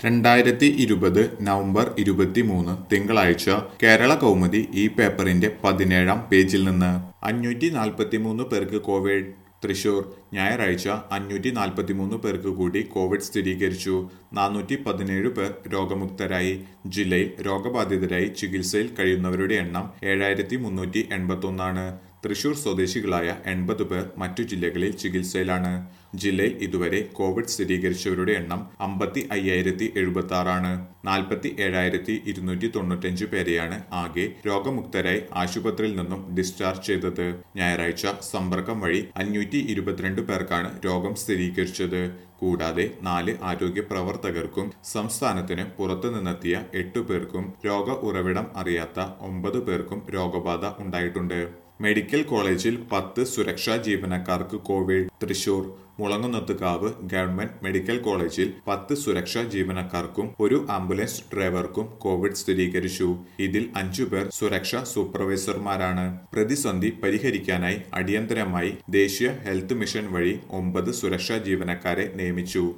രണ്ടായിരത്തി ഇരുപത് നവംബർ ഇരുപത്തിമൂന്ന് തിങ്കളാഴ്ച കേരള കൗമുദി ഈ പേപ്പറിന്റെ പതിനേഴാം പേജിൽ നിന്ന് അഞ്ഞൂറ്റി നാൽപ്പത്തിമൂന്ന് പേർക്ക് കോവിഡ് തൃശൂർ ഞായറാഴ്ച അഞ്ഞൂറ്റി നാൽപ്പത്തിമൂന്ന് പേർക്ക് കൂടി കോവിഡ് സ്ഥിരീകരിച്ചു നാനൂറ്റി പതിനേഴ് പേർ രോഗമുക്തരായി ജില്ലയിൽ രോഗബാധിതരായി ചികിത്സയിൽ കഴിയുന്നവരുടെ എണ്ണം ഏഴായിരത്തി മുന്നൂറ്റി എൺപത്തൊന്നാണ് തൃശൂർ സ്വദേശികളായ എൺപത് പേർ മറ്റു ജില്ലകളിൽ ചികിത്സയിലാണ് ജില്ലയിൽ ഇതുവരെ കോവിഡ് സ്ഥിരീകരിച്ചവരുടെ എണ്ണം അമ്പത്തി അയ്യായിരത്തി എഴുപത്തി ആറാണ് നാൽപ്പത്തി ഏഴായിരത്തി ഇരുന്നൂറ്റി തൊണ്ണൂറ്റഞ്ച് പേരെയാണ് ആകെ രോഗമുക്തരായി ആശുപത്രിയിൽ നിന്നും ഡിസ്ചാർജ് ചെയ്തത് ഞായറാഴ്ച സമ്പർക്കം വഴി അഞ്ഞൂറ്റി ഇരുപത്തിരണ്ട് പേർക്കാണ് രോഗം സ്ഥിരീകരിച്ചത് കൂടാതെ നാല് ആരോഗ്യ പ്രവർത്തകർക്കും സംസ്ഥാനത്തിന് പുറത്തു നിന്നെത്തിയ എട്ടു പേർക്കും രോഗ ഉറവിടം അറിയാത്ത ഒമ്പത് പേർക്കും രോഗബാധ ഉണ്ടായിട്ടുണ്ട് മെഡിക്കൽ കോളേജിൽ പത്ത് സുരക്ഷാ ജീവനക്കാർക്ക് Covid Thrissur Mulankunnathukavu government medical കോളേജിൽ പത്ത് സുരക്ഷാ ജീവനക്കാർക്കും ഒരു ആംബുലൻസ് ഡ്രൈവർക്കും കോവിഡ് സ്ഥിരീകരിച്ചു ഇതിൽ അഞ്ചു പേർ സുരക്ഷാ സൂപ്പർവൈസർമാരാണ് പ്രതിസന്ധി പരിഹരിക്കാനായി അടിയന്തരമായി ദേശീയ ഹെൽത്ത് മിഷൻ വഴി ഒമ്പത് സുരക്ഷാ ജീവനക്കാരെ നിയമിച്ചു